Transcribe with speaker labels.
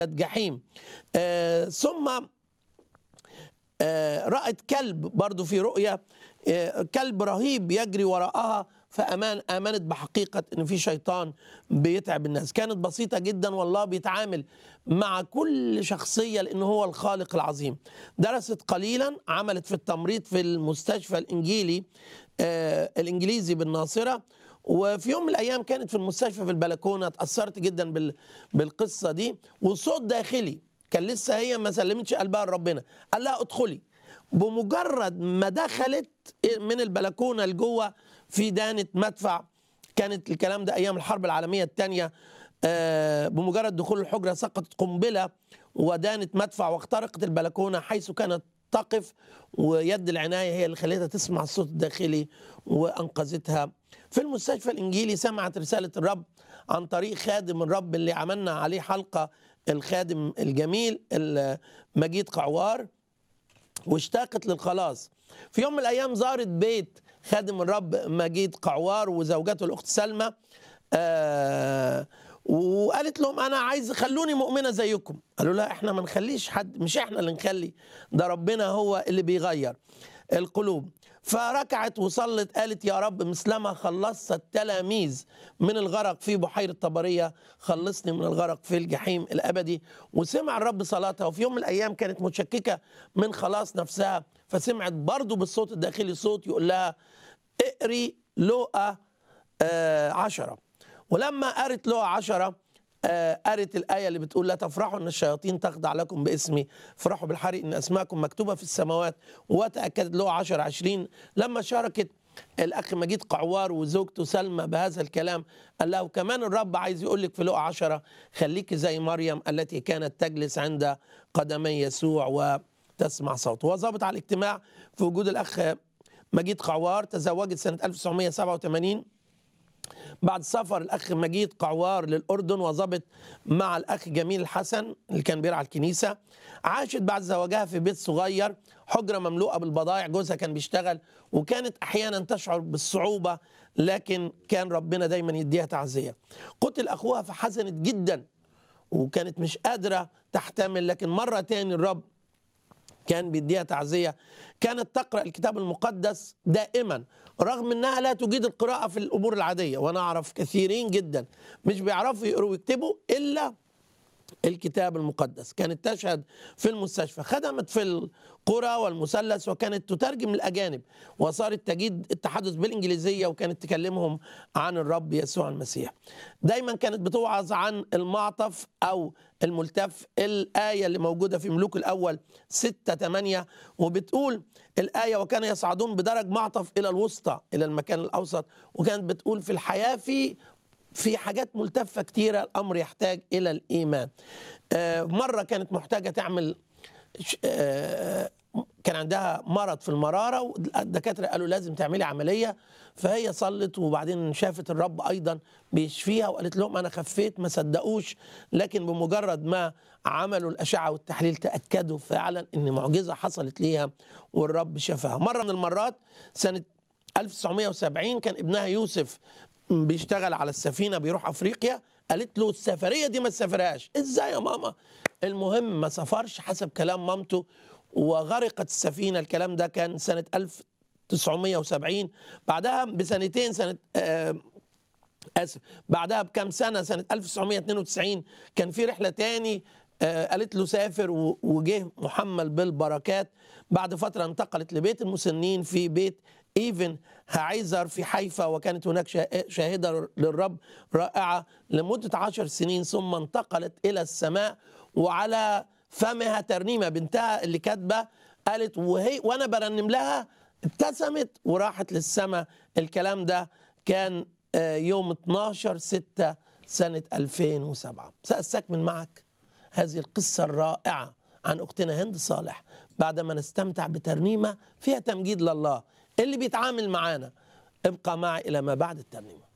Speaker 1: جحيم آه ثم آه رأت كلب برضو في رؤية آه كلب رهيب يجري وراءها فأمان آمنت بحقيقة إن في شيطان بيتعب الناس كانت بسيطة جدا والله بيتعامل مع كل شخصية لأنه هو الخالق العظيم درست قليلا عملت في التمريض في المستشفى الإنجيلي آه الإنجليزي بالناصرة وفي يوم من الايام كانت في المستشفى في البلكونه اتاثرت جدا بال... بالقصه دي وصوت داخلي كان لسه هي ما سلمتش قلبها لربنا قال لها ادخلي بمجرد ما دخلت من البلكونه لجوه في دانه مدفع كانت الكلام ده ايام الحرب العالميه الثانيه بمجرد دخول الحجره سقطت قنبله ودانت مدفع واخترقت البلكونه حيث كانت تقف ويد العنايه هي اللي خلتها تسمع الصوت الداخلي وانقذتها في المستشفى الانجيلي سمعت رساله الرب عن طريق خادم الرب اللي عملنا عليه حلقه الخادم الجميل مجيد قعوار واشتاقت للخلاص في يوم من الايام زارت بيت خادم الرب مجيد قعوار وزوجته الاخت سلمى آه وقالت لهم انا عايز خلوني مؤمنه زيكم قالوا لها احنا ما نخليش حد مش احنا اللي نخلي ده ربنا هو اللي بيغير القلوب فركعت وصلت قالت يا رب مثلما خلصت التلاميذ من الغرق في بحيرة طبرية خلصني من الغرق في الجحيم الأبدي وسمع الرب صلاتها وفي يوم من الأيام كانت متشككة من خلاص نفسها فسمعت برضو بالصوت الداخلي صوت يقول لها اقري لوقا آه عشرة ولما قرت لوقا عشرة قرت الآية اللي بتقول لا تفرحوا أن الشياطين تخضع لكم باسمي فرحوا بالحري أن أسماءكم مكتوبة في السماوات وتأكدت له 10 20 لما شاركت الأخ مجيد قعوار وزوجته سلمى بهذا الكلام قال له كمان الرب عايز يقول لك في لقى عشرة خليك زي مريم التي كانت تجلس عند قدمي يسوع وتسمع صوته وظابط على الاجتماع في وجود الأخ مجيد قعوار تزوجت سنة 1987 بعد سفر الاخ مجيد قعوار للاردن وظبط مع الاخ جميل الحسن اللي كان بيرعى الكنيسه عاشت بعد زواجها في بيت صغير حجره مملوءه بالبضائع جوزها كان بيشتغل وكانت احيانا تشعر بالصعوبه لكن كان ربنا دايما يديها تعزيه قتل اخوها فحزنت جدا وكانت مش قادره تحتمل لكن مره تاني الرب كان بيديها تعزيه كانت تقرا الكتاب المقدس دائما رغم انها لا تجيد القراءه في الامور العاديه وانا اعرف كثيرين جدا مش بيعرفوا يقروا ويكتبوا الا الكتاب المقدس كانت تشهد في المستشفى خدمت في القرى والمثلث وكانت تترجم الاجانب وصارت تجيد التحدث بالانجليزيه وكانت تكلمهم عن الرب يسوع المسيح دايما كانت بتوعظ عن المعطف او الملتف الايه اللي موجوده في ملوك الاول 6 8 وبتقول الايه وكان يصعدون بدرج معطف الى الوسطى الى المكان الاوسط وكانت بتقول في الحياه في في حاجات ملتفة كتيرة الأمر يحتاج إلى الإيمان آه مرة كانت محتاجة تعمل آه كان عندها مرض في المرارة والدكاترة قالوا لازم تعملي عملية فهي صلت وبعدين شافت الرب أيضا بيشفيها وقالت لهم أنا خفيت ما صدقوش لكن بمجرد ما عملوا الأشعة والتحليل تأكدوا فعلا أن معجزة حصلت ليها والرب شفاها مرة من المرات سنة 1970 كان ابنها يوسف بيشتغل على السفينه بيروح افريقيا قالت له السفريه دي ما تسافرهاش ازاي يا ماما المهم ما سافرش حسب كلام مامته وغرقت السفينه الكلام ده كان سنه 1970 بعدها بسنتين سنه آه اسف بعدها بكم سنه سنه 1992 كان في رحله تاني آه قالت له سافر وجه محمل بالبركات بعد فتره انتقلت لبيت المسنين في بيت ايفن هايزر في حيفا وكانت هناك شاهده للرب رائعه لمده عشر سنين ثم انتقلت الى السماء وعلى فمها ترنيمه بنتها اللي كاتبه قالت وهي وانا برنم لها ابتسمت وراحت للسماء الكلام ده كان يوم 12 6 سنه 2007 ساستكمل معك هذه القصه الرائعه عن اختنا هند صالح بعدما نستمتع بترنيمه فيها تمجيد لله اللي بيتعامل معانا ابقى معي الى ما بعد الترنيمه